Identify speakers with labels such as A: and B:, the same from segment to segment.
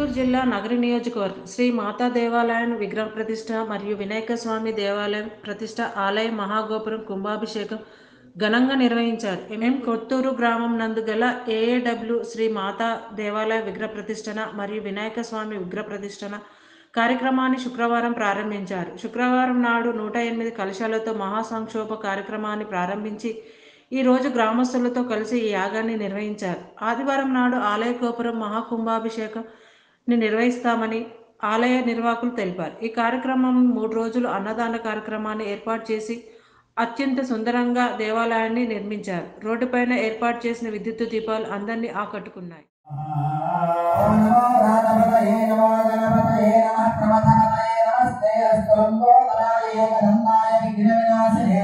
A: చిత్తూరు జిల్లా నగరి నియోజకవర్గం శ్రీ మాతా దేవాలయం విగ్రహ ప్రతిష్ట మరియు వినాయక స్వామి దేవాలయం ప్రతిష్ట ఆలయ మహాగోపురం కుంభాభిషేకం ఘనంగా నిర్వహించారు ఎం కొత్తూరు గ్రామం నందు గల ఏఏడబ్ల్యూ శ్రీ మాతా దేవాలయ విగ్రహ ప్రతిష్టన మరియు వినాయక స్వామి విగ్రహ ప్రతిష్టన కార్యక్రమాన్ని శుక్రవారం ప్రారంభించారు శుక్రవారం నాడు నూట ఎనిమిది కలశాలతో మహాసంక్షోభ కార్యక్రమాన్ని ప్రారంభించి ఈ రోజు గ్రామస్తులతో కలిసి ఈ యాగాన్ని నిర్వహించారు ఆదివారం నాడు ఆలయ గోపురం మహాకుంభాభిషేకం ని నిర్వహిస్తామని ఆలయ నిర్వాహకులు తెలిపారు ఈ కార్యక్రమం మూడు రోజులు అన్నదాన కార్యక్రమాన్ని ఏర్పాటు చేసి అత్యంత సుందరంగా దేవాలయాన్ని నిర్మించారు రోడ్డుపైన ఏర్పాటు చేసిన విద్యుత్ దీపాలు అందరినీ ఆకట్టుకున్నాయి
B: ఓం నమో రాధపతయే నమో గణపతయే నమః ప్రమథపతయే నమస్తే అస్తు లంబోదరాయ ఏకదండాయ విఘ్న వినాశనే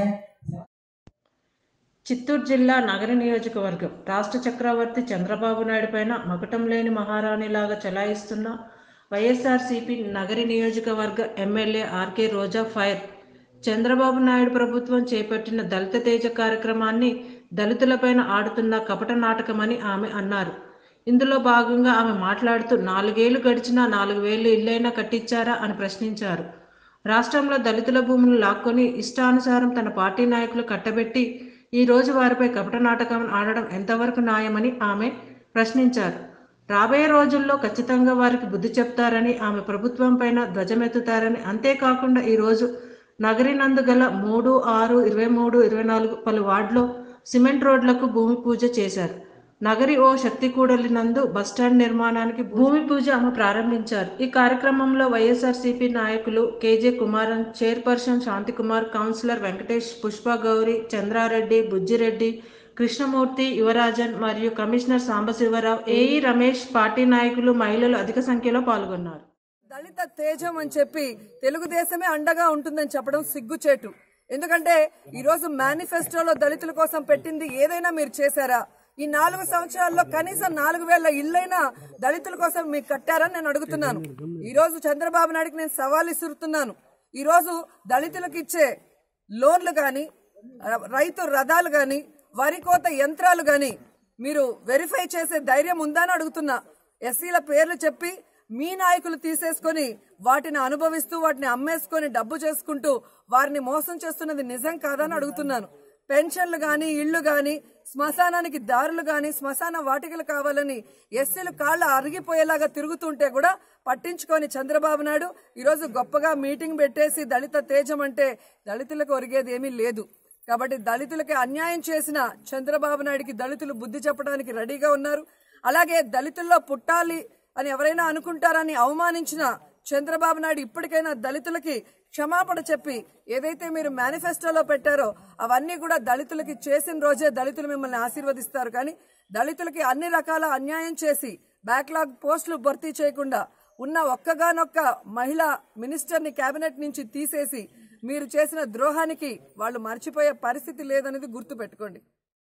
A: చిత్తూరు జిల్లా నగర నియోజకవర్గం రాష్ట్ర చక్రవర్తి చంద్రబాబు నాయుడు పైన మకటం లేని మహారాణిలాగా చలాయిస్తున్న వైఎస్ఆర్సీపీ నగరి నియోజకవర్గ ఎమ్మెల్యే ఆర్కే రోజా ఫైర్ చంద్రబాబు నాయుడు ప్రభుత్వం చేపట్టిన దళిత తేజ కార్యక్రమాన్ని దళితులపైన ఆడుతున్న కపట నాటకమని ఆమె అన్నారు ఇందులో భాగంగా ఆమె మాట్లాడుతూ నాలుగేళ్లు గడిచినా నాలుగు వేలు ఇల్లైనా కట్టించారా అని ప్రశ్నించారు రాష్ట్రంలో దళితుల భూములు లాక్కొని ఇష్టానుసారం తన పార్టీ నాయకులు కట్టబెట్టి ఈ రోజు వారిపై కపట నాటకం ఆడడం ఎంతవరకు న్యాయమని ఆమె ప్రశ్నించారు రాబోయే రోజుల్లో ఖచ్చితంగా వారికి బుద్ధి చెప్తారని ఆమె ప్రభుత్వం పైన ధ్వజమెత్తుతారని అంతేకాకుండా ఈరోజు నగరి నందు గల మూడు ఆరు ఇరవై మూడు ఇరవై నాలుగు పలు వార్డులో సిమెంట్ రోడ్లకు భూమి పూజ చేశారు నగరి ఓ శక్తి కూడలి నందు బస్టాండ్ నిర్మాణానికి భూమి పూజ ఆమె ప్రారంభించారు ఈ కార్యక్రమంలో వైఎస్ఆర్సీపీ నాయకులు కేజే కుమారన్ చైర్పర్సన్ శాంతికుమార్ కౌన్సిలర్ వెంకటేష్ పుష్ప గౌరి చంద్రారెడ్డి బుజ్జిరెడ్డి కృష్ణమూర్తి యువరాజన్ మరియు commissioner Sambasivarao AE Ramesh party నాయకులు మహిళలు అధిక సంఖ్యలో పాల్గొన్నారు
C: దళిత తేజం అని చెప్పి తెలుగుదేశమే అండగా ఉంటుందని చెప్పడం సిగ్గుచేటు ఎందుకంటే ఈ రోజు మేనిఫెస్టోలో దళితుల కోసం పెట్టింది ఏదైనా మీరు చేశారా ఈ నాలుగు సంవత్సరాల్లో కనీసం నాలుగు వేల ఇల్లైనా దళితుల కోసం మీకు కట్టారని నేను అడుగుతున్నాను ఈ రోజు చంద్రబాబు నాయుడుకి నేను సవాల్ ఇస్తున్నాను ఈ రోజు దళితులకు ఇచ్చే లోన్లు గాని రైతు రథాలు గాని వరి కోత యంత్రాలు గాని మీరు వెరిఫై చేసే ధైర్యం ఉందా అని అడుగుతున్నా ఎస్సీల పేర్లు చెప్పి మీ నాయకులు తీసేసుకొని వాటిని అనుభవిస్తూ వాటిని అమ్మేసుకొని డబ్బు చేసుకుంటూ వారిని మోసం చేస్తున్నది నిజం కాదని అడుగుతున్నాను పెన్షన్లు గాని ఇళ్లు గాని శ్మశానానికి దారులు గాని శ్మశాన వాటికలు కావాలని ఎస్సీలు కాళ్ళ అరిగిపోయేలాగా తిరుగుతుంటే కూడా పట్టించుకొని చంద్రబాబు నాయుడు ఈరోజు గొప్పగా మీటింగ్ పెట్టేసి దళిత తేజం అంటే దళితులకు ఒరిగేది ఏమీ లేదు కాబట్టి దళితులకి అన్యాయం చేసిన చంద్రబాబు నాయుడికి దళితులు బుద్ధి చెప్పడానికి రెడీగా ఉన్నారు అలాగే దళితుల్లో పుట్టాలి అని ఎవరైనా అనుకుంటారని అవమానించిన చంద్రబాబు నాయుడు ఇప్పటికైనా దళితులకి క్షమాపణ చెప్పి ఏదైతే మీరు మేనిఫెస్టోలో పెట్టారో అవన్నీ కూడా దళితులకి చేసిన రోజే దళితులు మిమ్మల్ని ఆశీర్వదిస్తారు కానీ దళితులకి అన్ని రకాల అన్యాయం చేసి బ్యాక్లాగ్ పోస్టులు భర్తీ చేయకుండా ఉన్న ఒక్కగానొక్క మహిళా మినిస్టర్ని కేబినెట్ నుంచి తీసేసి మీరు చేసిన ద్రోహానికి వాళ్ళు మర్చిపోయే పరిస్థితి లేదనేది గుర్తు పెట్టుకోండి